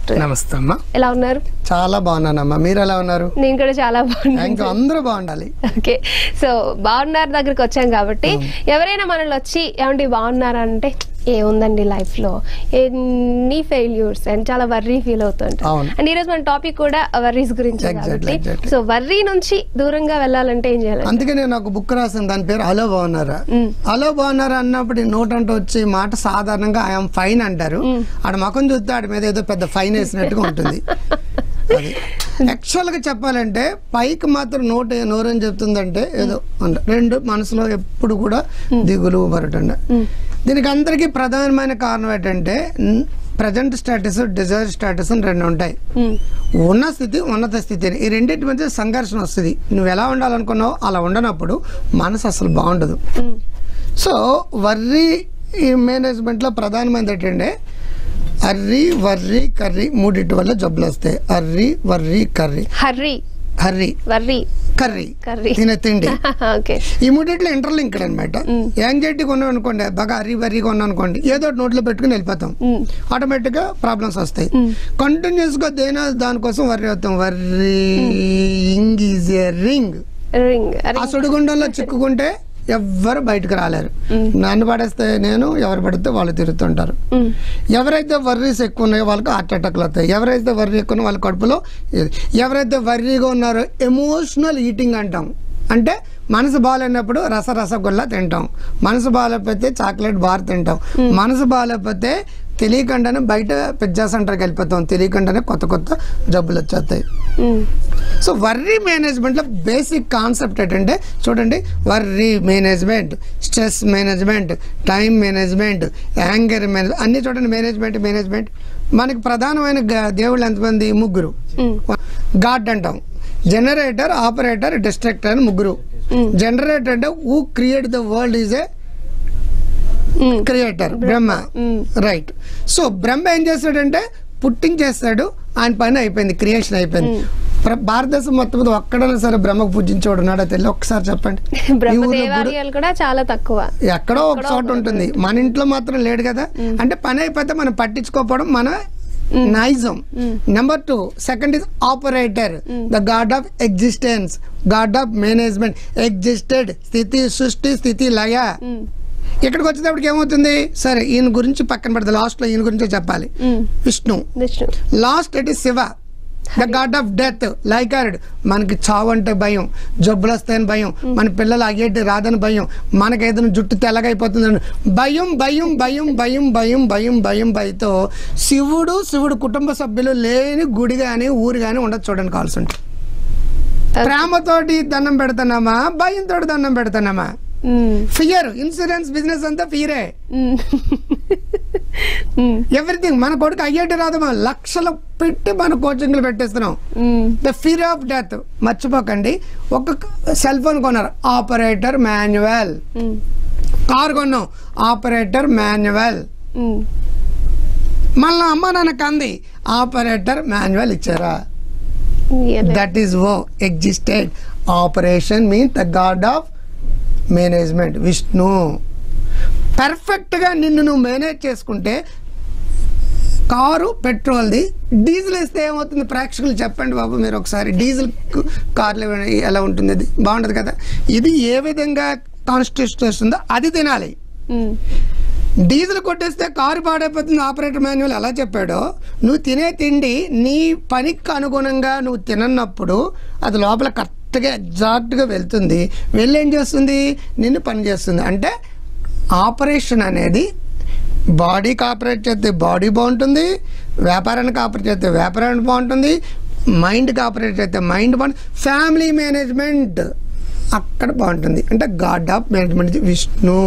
Doctor గారు. నమస్తే అమ్మా ఎలా ఉన్నారు చాలా బాగున్నానమ్మా మీరు ఎలా ఉన్నారు నేను కూడా చాలా బాగున్నాను థ్యాంక్ యూ అందరూ బాగుండాలి ఓకే సో బాగున్నారు దగ్గరికి వచ్చాం కాబట్టి ఎవరైనా మనల్ని వచ్చి ఏమండి బాగున్నారా అంటే ఏముందండి లైఫ్ లో ఎన్ని ఫెయిల్యూర్స్ అండ్ చాలా వర్రీ ఫీల్ అవుతుంటారు అవును. అండ్ ఈరోజు మన టాపిక్ కూడా వర్రీస్ గురించి Exactly, కాబట్టి exactly. సో వర్రీ నుంచి దూరంగా వెళ్ళాలంటే ఏం చేయాలి అందుకే నేను ఒక బుక్ రాసాను దాని పేరు హలో బాగున్నారా మ్మ్. హలో బాగున్నారా అన్నప్పుడు ఈ నోట్ అంటే వచ్చే మాట సాధారణంగా ఐఎమ్ ఫైన్ అంటారు ఆడ ముఖం చూస్తే ఆడి మీద ఏదో పెద్ద ఫైన్ వేసినట్టుగా ఉంటుంది అది యాక్చువల్ గా చెప్పాలంటే పైకి మాత్రం నోట్ నోరేం చెప్తుందంటే ఏదో అంట రెండు మనసులో ఎప్పుడు కూడా దిగులు బరటండ దీనికి అందరికీ ప్రధానమైన కారణం ఏంటంటే ప్రజెంట్ స్టేటస్ డిజైర్ స్టేటస్ అని రెండు ఉంటాయి మ్మ్. ఉన్న స్థితి ఉన్నత స్థితి అని. ఈ రెండింటి మధ్య సంఘర్షణ వస్తుంది నువ్వు ఎలా ఉండాలనుకున్నావు అలా ఉండనప్పుడు మనసు అసలు బాగుండదు మ్మ్. సో వర్రీ మేనేజ్మెంట్లో ప్రధానమైనది ఏంటంటే అర్రీ వర్రీ కర్రీ మూడింటి వల్ల జబ్బులు వస్తాయి hurry worry curry hurry hurry worry curry curry తినే తిండి ఓకే ఈ మూడిట్లో ఇంటర్లింక్డ్ అనమాట యాంగ్జైటీ కొన్నాం అనుకోండి బాగా అర్రీ వర్రీ కొన్నాం అనుకోండి ఏదో ఒకటి నోట్లో పెట్టుకుని వెళ్ళిపోతాం మ్మ్. ఆటోమేటిక్గా ప్రాబ్లమ్స్ వస్తాయి కంటిన్యూస్గా దేని దానికోసం వర్రీ అవుతాం worrying is a ring ring ఆ సుడిగుండంలో చిక్కుకుంటే ఎవ్వరు బయటకు రాలేరు నన్ను పడేస్తే నేను ఎవరు పడితే వాళ్ళు తిరుగుతుంటారు మ్మ్. ఎవరైతే వర్రీస్ ఎక్కువ ఉన్నాయో వాళ్ళకి హార్ట్ అటాక్లు వస్తాయి ఎవరైతే వర్రీ ఎక్కువ ఉన్నాయో వాళ్ళ కడుపులో ఇది. ఎవరైతే వర్రీగా ఉన్నారో ఎమోషనల్ ఈటింగ్ అంటాం అంటే మనసు బాగాలేనప్పుడు రస రసగుల్లా తింటాం మనసు బాగాలేకపోతే చాక్లెట్ బార్ తింటాం మనసు బాగాలేకపోతే తెలియకుండానే బయట పిజ్జా సెంటర్కి వెళ్ళిపోతాం తెలియకుండానే కొత్త కొత్త జబ్బులు వచ్చేస్తాయి మ్మ్. సో వర్రీ మేనేజ్మెంట్లో బేసిక్ కాన్సెప్ట్ ఏంటంటే చూడండి worry management stress management time management anger manage అన్ని చూడండి మేనేజ్మెంట్ మేనేజ్మెంట్ మనకి ప్రధానమైన గ- దేవుళ్ళు ఎంతమంది ముగ్గురు మ్మ్. గాడ్ అంటాం జనరేటర్ ఆపరేటర్ డిస్ట్రక్టర్ అని ముగ్గురు జనరేటర్ అంటే who create the world is a hmm. Creator Brahma hmm. Right so Brahma ఏం చేస్తాడంటే పుట్టింగ్ చేస్తాడు ఆయన పని అయిపోయింది క్రియేషన్ అయిపోయింది ప్ర- భారతదేశం మొత్తం మీద ఒక్కడైనా సరే బ్రహ్మకు పూజించేవాడు ఉన్నాడో తెలియదు ఒక్కసారి చెప్పండి ఈ ఊర్లో గుడి- బ్రహ్మదేవాలయాలు కూడా చాలా తక్కువ ఎక్కడో ఒక చోట ఉంటుంది మన ఇంట్లో మాత్రం లేడు కదా అంటే పని అయిపోతే మనం పట్టించుకోకపోవడం మన నైజం number two second is operator the god of existence god of management existed స్థితి సృష్టి స్థితి లయ మ్మ్. ఇక్కడికి వచ్చేటప్పటికి ఏమవుతుంది సరే ఈయన గురించి పక్కన పెడతా లాస్ట్ లో ఈయన గురించే చెప్పాలి మ్మ్. Vishnu Vishnu last it is Shiva the god of death లైకార్డ్ మనకి చావు అంటే భయం జబ్బులు వస్తాయని భయం మన పిల్లలు అయ్యేటి రాదని భయం మనకి ఏదైనా జుట్టు తెల్లగా అయిపోతుందని భయం భయం భయం భయం భయం భయం భయం భయంతో శివుడు శివుడు కుటుంబ సభ్యులు లేని గుడి కానీ ఊరు కానీ ఉండదు చూడండి కావాల్సి ఉంటుంది ప్రేమతోటి దండం పెడుతున్నామా భయంతో దండం పెడుతున్నామా మ్మ్. ఫియర్ ఇన్సూరెన్స్ బిజినెస్ అంతా ఫియరే మ్మ్. మ్మ్. ఎవ్రీథింగ్ మన కొడుకు అయ్యేటి రాదు మనం లక్షలు పెట్టి మన కోచింగ్లు పెట్టేస్తున్నాం మ్మ్. ద ఫియర్ ఆఫ్ డెత్ మర్చిపోకండి ఒక సెల్ ఫోన్ కొన్నారు ఆపరేటర్ మాన్యువల్ మ్మ్. కార్ కొన్నాం ఆపరేటర్ మాన్యువల్ మ్మ్. మళ్ళీ అమ్మ నాన్నకు అంది ఆపరేటర్ మాన్యువల్ ఇచ్చారా ఇయ్యలే. That is oh existed operation mean the god of management Vishnu పర్ఫెక్ట్గా నిన్ను నువ్వు మేనేజ్ చేసుకుంటే కారు పెట్రోల్ది డీజిల్ వేస్తే ఏమవుతుంది ప్రేక్షకులు చెప్పండి బాబు మీరు ఒకసారి డీజిల్ కు- కార్లు ఇవ్వండి, ఎలా ఉంటుంది ఇది బాగుంటుంది కదా ఇది ఏ విధంగా కాన్స్టిట్యూట్ చేస్తుందో అది తినాలి మ్మ్. డీజిల్ కొట్టేస్తే కారు పాడైపోతుంది ఆపరేటర్ మాన్యువల్ ఎలా చెప్పాడో నువ్వు తినే తిండి నీ పనికి అనుగుణంగా నువ్వు తినన్నప్పుడు అది లోపల కరెక్ట్గా ఎగ్జాక్ట్గా వెళ్తుంది వెళ్ళి ఏం చేస్తుంది నిన్ను పని చేస్తుంది అంటే ఆపరేషన్ అనేది బాడీకి ఆపరేట్ చేస్తే బాడీ బాగుంటుంది వ్యాపారానికి ఆపరేట్ చేస్తే వ్యాపారానికి బాగుంటుంది మైండ్కి ఆపరేట్ చేస్తే మైండ్ బాగుంటుంది ఫ్యామిలీ మేనేజ్మెంట్ అక్కడ బాగుంటుంది అంటే god of management Vishnu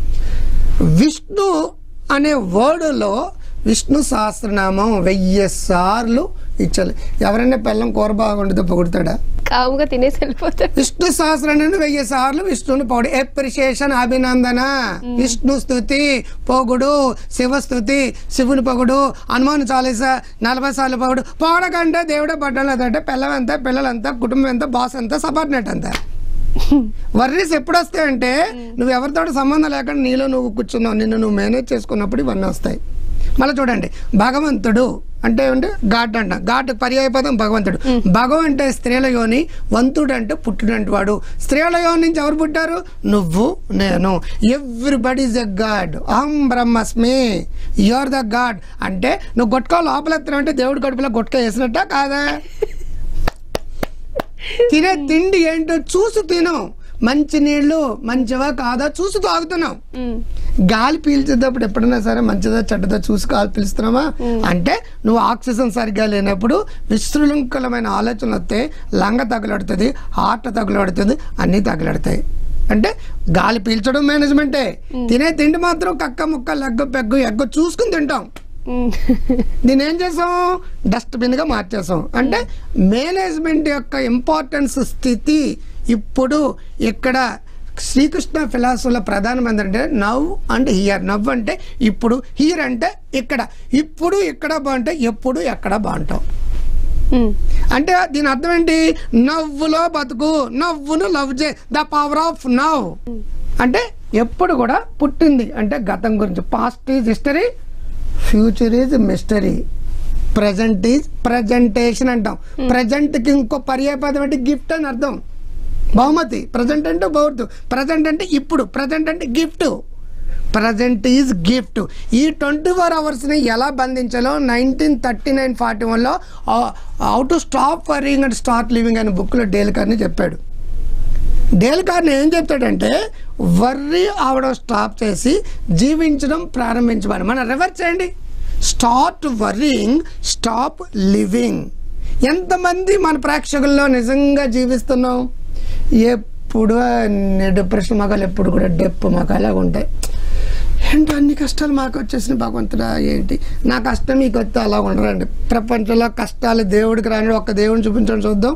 Vishnu అనే వర్డ్లో విష్ణు సహస్రనామం వెయ్యి సార్లు ఇచ్చాలి ఎవరైనా పిల్లం కూర బాగుంటుందో పొగుడతాడా కాముగా తినేసి వెళ్ళిపోతాడు విష్ణు సహస్రనాన్ని వెయ్యి సార్లు విష్ణుని పొగడు ఎప్రిషియేషన్ అభినందన విష్ణు స్థుతి పొగుడు శివ స్థుతి శివుని పొగుడు హనుమాన్ చాలీస నలభై సార్లు పొగుడు పొగడకంటే దేవుడే పడ్డం లేదంటే పిల్లలంతా పిల్లలంతా కుటుంబం ఎంత బాస్ ఎంత సబార్డినేట్ అంతా వర్రీస్ ఎప్పుడు వస్తాయంటే నువ్వు ఎవరితో సంబంధం లేకుండా నీలో నువ్వు కూర్చున్నావు నిన్ను నువ్వు మేనేజ్ చేసుకున్నప్పుడు ఇవన్నీ వస్తాయి మళ్ళీ చూడండి భగవంతుడు అంటే ఏంటి గాడ్ అంట గాడ్ పర్యాయ పదం భగవంతుడు భగవం అంటే స్త్రీల యోని వంతుడు అంటే పుట్టినట్టు వాడు స్త్రీల యోని నుంచి ఎవరు పుట్టారు నువ్వు నేను ఎవ్రీబడి ఇస్ ఎ గాడ్ అహం బ్రహ్మస్మి యువర్ ద గాడ్ అంటే నువ్వు గుట్కా లోపలెత్తనం అంటే దేవుడి కడుపులో గుట్కా వేసినట్టా కాదా తినే తిండి ఏంటో చూసి తిను మంచి నీళ్ళు మంచివా కాదా చూసి తాగుతున్నావు ఉమ్, గాలి పీల్చేటప్పుడు ఎప్పుడైనా సరే మంచిదా చెడ్డదా చూసి గాలి పీల్చుతున్నావా అంటే నువ్వు ఆక్సిజన్ సరిగ్గా లేనప్పుడు విశృంఖలమైన ఆలోచనలు వస్తే లంగ తగులడుతుంది హార్ట్ తగులడుతుంది అన్నీ తగులడతాయి అంటే గాలి పీల్చడం మేనేజ్మెంటే తినే తిండి మాత్రం కక్క ముక్క లెగ్గ పెగ్గు ఎగ్గ చూసుకుని తింటాం ఉమ్, దీన్ని ఏం చేసాం డస్ట్బిన్గా మార్చేసాం అంటే మేనేజ్మెంట్ యొక్క ఇంపార్టెన్స్ స్థితి ఇప్పుడు ఇక్కడ శ్రీకృష్ణ ఫిలాసఫీలో ప్రధానమంది అంటే నవ్ అండ్ హియర్ నవ్ అంటే ఇప్పుడు హియర్ అంటే ఇక్కడ ఇప్పుడు ఇక్కడ బాగుంటే ఎప్పుడు ఎక్కడ బాగుంటాం ఉమ్, అంటే దీని అర్థం ఏంటి నవ్వులో బతుకు నవ్వును లవ్ చే ద పవర్ ఆఫ్ నవ్ అంటే ఎప్పుడు కూడా పుట్టింది అంటే గతం గురించి past is history future is mystery present is presentation అంటాం ప్రజెంట్కి ఇంకో పర్యాయపదం అంటే గిఫ్ట్ అని అర్థం బహుమతి ప్రజెంట్ అంటే బహుమతి ప్రజెంట్ అంటే ఇప్పుడు ప్రజెంట్ అంటే గిఫ్ట్ ప్రజెంట్ ఈజ్ గిఫ్ట్ ఈ ట్వంటీ ఫోర్ అవర్స్ని ఎలా బంధించాలో నైన్టీన్ థర్టీ నైన్ ఫార్టీ వన్లో how to stop worrying and start living అనే బుక్లో డేల్ కార్ని చెప్పాడు డేల్ కార్ని ఏం చెప్తాడంటే వర్రీ అవడం స్టాప్ చేసి జీవించడం ప్రారంభించమని మనం రివర్స్ చేయండి స్టార్ట్ వర్రింగ్ స్టాప్ లివింగ్ ఎంతమంది మన ప్రేక్షకుల్లో నిజంగా జీవిస్తున్నాం ఎప్పుడు డిప్రెషన్ మగాలు ఎప్పుడు కూడా డెప్పు మగాలాగా ఉంటాయి ఏంటో అన్ని కష్టాలు మాకు వచ్చేసినాయి భగవంతుడా ఏంటి నా కష్టం మీకు వస్తే అలా ఉండరండి ప్రపంచంలో కష్టాలు దేవుడికి రాని ఒక్క దేవుడిని చూపించండి చూద్దాం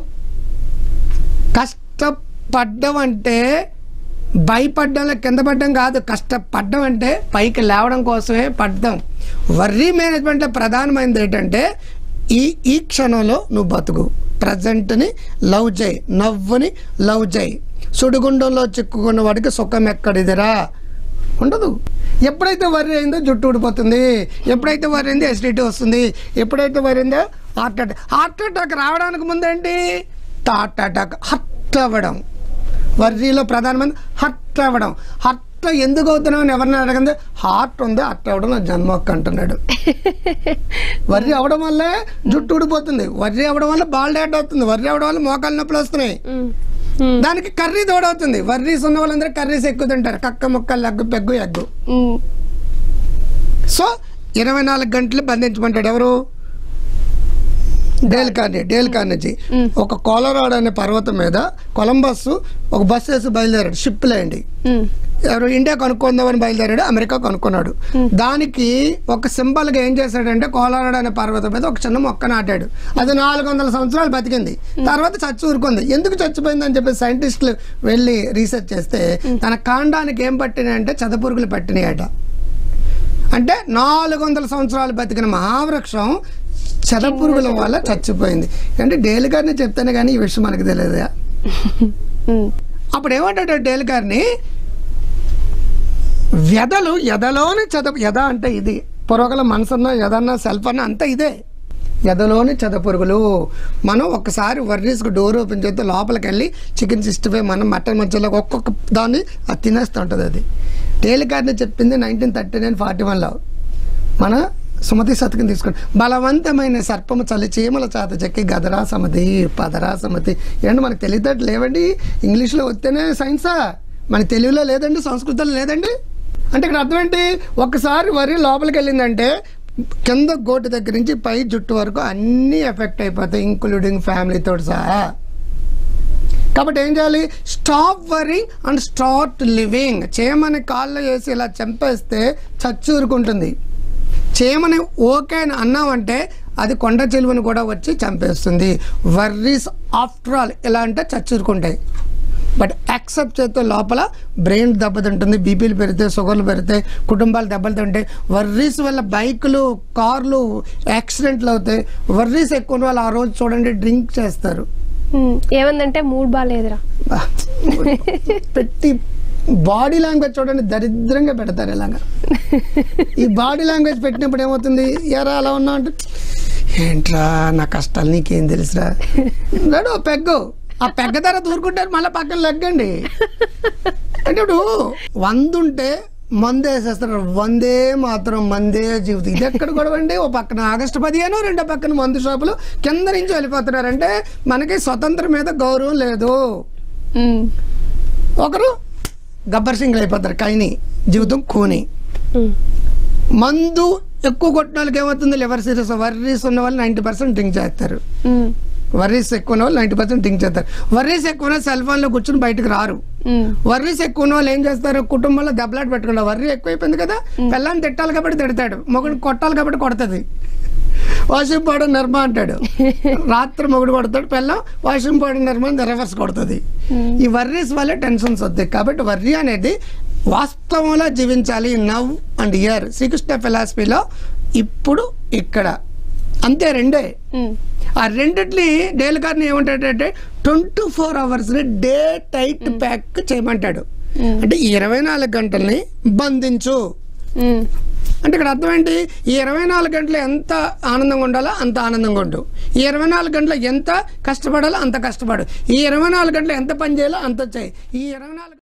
కష్టపడ్డం అంటే భయపడ్డం కింద పడ్డం కాదు కష్టపడ్డం అంటే పైకి లేవడం కోసమే పడ్డం వర్రీ మేనేజ్మెంట్లో ప్రధానమైనది ఏంటంటే ఈ ఈ క్షణంలో నువ్వు బతుకు ప్రజెంట్ని లవ్ చేయి నవ్వుని లవ్ చేయి సుడిగుండంలో చిక్కుకున్న వాడికి సుఖం ఎక్కడిదిరా ఉండదు ఎప్పుడైతే వర్రీ అయిందో జుట్టు ఊడిపోతుంది ఎప్పుడైతే వర్రీ అయిందో ఎసిడిటీ వస్తుంది ఎప్పుడైతే వర్రీ అయిందో హార్ట్ అటాక్ హార్ట్ అటాక్ రావడానికి ముందేంటి హార్ట్ అటాక్ హర్ట్ అవ్వడం వర్రీలో ప్రధానమంది హర్ట్ అవ్వడం హర్ట్ ఎందుకు అవుతున్నావు అని ఎవరిని అడగంది హార్ట్ ఉంది హర్ట్ అవ్వడం నా జన్మొక్క అంటున్నాడు వర్రీ అవ్వడం వల్లే జుట్టు ఊడిపోతుంది వర్రీ అవ్వడం వల్ల బాల్ డాట్ అవుతుంది వర్రీ అవ్వడం వల్ల మోకాలు నొప్పులు వస్తున్నాయి ఉమ్, ఉమ్, దానికి కర్రీ తోడవుతుంది వర్రీస్ ఉన్న వాళ్ళందరూ కర్రీస్ ఎక్కువ తింటారు కక్క ముక్క లగ్గు పెగ్గు ఎగ్గు ఉమ్, సో ఇరవై నాలుగు గంటలు బంధించమంటాడు ఎవరు డేల్ కార్ని డేల్ కార్నెజీ ఒక కోలరాడు అనే పర్వతం మీద కొలంబస్ ఒక బస్సు వేసి బయలుదేరాడు షిప్ లేండి ఉమ్, ఎవరు ఇండియా కనుక్కుందామని బయలుదేరాడు అమెరికా కనుక్కున్నాడు దానికి ఒక సింబల్ గా ఏం చేశాడంటే కోలారాడు అనే పర్వతం మీద ఒక చిన్న మొక్క నాటాడు అది నాలుగు వందల సంవత్సరాలు బతికింది తర్వాత చచ్చి ఊరుకుంది ఎందుకు చచ్చిపోయింది అని చెప్పి సైంటిస్టులు వెళ్ళి రీసెర్చ్ చేస్తే తన కాండానికి ఏం పట్టినాయి అంటే చదపురుగులు పట్టినాయట అంటే నాలుగు వందల సంవత్సరాలు బతికిన మహావృక్షం చదపురుగుల వల్ల చచ్చిపోయింది అంటే డేల్ గారిని చెప్తానే కానీ ఈ విషయం మనకు తెలియదు ఉమ్, అప్పుడు ఏమంటాడు డేల్ గారిని వ్యధలు ఎదలోని చదపు ఎద అంటే ఇది పొరగల మనసన్న ఎదన్న సెల్ఫ్ అన్న అంతా ఇదే ఎదలోని చదపురుగులు మనం ఒక్కసారి వర్రీస్కి డోర్ ఓపెన్ చేస్తే లోపలికి వెళ్ళి చికెన్ సిక్స్టీ ఫైవ్ మనం మటన్ మధ్యలో ఒక్కొక్క దాన్ని అది తినేస్తూ ఉంటుంది అది డేల్ గారిని చెప్పింది నైన్టీన్ థర్టీ నైన్ ఫార్టీ వన్లో మన సుమతి శతకం తీసుకోండి బలవంతమైన సర్పము చలి చీమల చేత చెక్కి గదరా సమతి పదరా సమతి ఏంటంటే మనకు తెలియదట్టు లేవండి ఇంగ్లీష్లో వస్తేనే సైన్సా మన తెలుగులో లేదండి సంస్కృతంలో లేదండి అంటే ఇక్కడ అర్థం ఏంటి ఒక్కసారి వరి లోపలికి వెళ్ళిందంటే కింద గోటు దగ్గర నుంచి పై జుట్టు వరకు అన్నీ ఎఫెక్ట్ అయిపోతాయి ఇంక్లూడింగ్ ఫ్యామిలీతో సహా కాబట్టి ఏం చేయాలి stop worrying and start living చేయమని కాళ్ళు వేసి ఇలా చంపేస్తే చచ్చూరుకుంటుంది చేయమని ఓకే అని అన్నామంటే అది కొండ చెలువని కూడా వచ్చి చంపేస్తుంది వర్రీస్ ఆఫ్టర్ ఆల్ ఎలా అంటే చచ్చూరుకుంటాయి బట్ యాక్సెప్ట్ చేస్తే లోపల బ్రెయిన్ దెబ్బతింటుంది బీపీలు పెరిగితే షుగర్లు పెరిగితే కుటుంబాలు దెబ్బతింటాయి వర్రీస్ వల్ల బైకులు కార్లు యాక్సిడెంట్లు అవుతాయి వర్రీస్ ఎక్కువ ఉన్న వాళ్ళు ఆ రోజు చూడండి డ్రింక్ చేస్తారు ఉమ్, ఏమందంటే మూడ్ బాగాలేదురా బా, పెట్టి బాడీ లాంగ్వేజ్ చూడండి దరిద్రంగా పెడతారు ఇలాగా ఈ బాడీ లాంగ్వేజ్ పెట్టినప్పుడు ఏమవుతుంది ఎరా అలా ఉన్నా అంటే ఏంట్రా నా కష్టాలు నీకేం తెలుసురా రాడు పెగ్గు ఆ పెగ్గ ధర దూరుకుంటారు మళ్ళీ పక్కన లెగ్గండి అంటే ఇప్పుడు వంద ఉంటే మందు వేసేస్తారు వందే మాత్రం మందే జీవితం ఇది ఎక్కడ గొడవ అండి ఓ పక్కన ఆగస్టు పదిహేను రెండో పక్కన మందు షాపులు కింద నుంచి వెళ్ళిపోతున్నారంటే మనకి స్వతంత్రం మీద గౌరవం లేదు ఉమ్, ఒకరు గబ్బర్ సింగ్ అయిపోతారు కైని జీవితం కూని ఉమ్, మందు ఎక్కువ కొట్టిన వాళ్ళకి ఏమవుతుంది లివర్ సిరీస్ వర్రీస్ ఉన్న వాళ్ళు నైంటీ పర్సెంట్ డ్రింక్ చేస్తారు ఉమ్, వర్రీస్ ఎక్కువ ఉన్న వాళ్ళు నైంటీ పర్సెంట్ డ్రింక్ చేస్తారు వర్రీస్ ఎక్కువ ఉన్న సెల్ ఫోన్లో కూర్చొని బయటకు రారు ఉమ్, వర్రీస్ ఎక్కువ ఉన్న వాళ్ళు ఏం చేస్తారు కుటుంబంలో దెబ్బలాట పెట్టుకుంటారు వర్రీ ఎక్కువైపోయింది కదా పిల్లని తిట్టాలి కాబట్టి తిడతాడు మొగుడు కొట్టాలి కాబట్టి కొడుతుంది వాషింగ్ పౌడర్ నిర్మ అంటాడు రాత్రి మొగుడు కొడతాడు పిల్లం వాషింగ్ పౌడర్ నిర్మ అని రివర్స్ కొడుతుంది ఈ వర్రీస్ వల్ల టెన్షన్స్ వస్తాయి కాబట్టి వర్రీ అనేది వాస్తవంలో జీవించాలి నవ్ అండ్ ఇయర్ శ్రీకృష్ణ ఫిలాసఫీలో ఇప్పుడు ఇక్కడ అంతే రెండే ఉమ్, ఆ రెండిట్ని డేల్ గారిని ఏమంటాడంటే twenty four hours day tight pack చేయమంటాడు అంటే ఈ ఇరవై నాలుగు గంటల్ని బంధించు ఉమ్, అంటే ఇక్కడ అర్థం ఏంటి ఈ ఇరవై నాలుగు గంటలు ఎంత ఆనందంగా ఉండాలో అంత ఆనందంగా ఉండు ఈ ఇరవై నాలుగు గంటలు ఎంత కష్టపడాలో అంత కష్టపడు ఈ ఇరవై నాలుగు గంటలు ఎంత పని చేయాలో అంత చేయి ఈ ఇరవై నాలుగు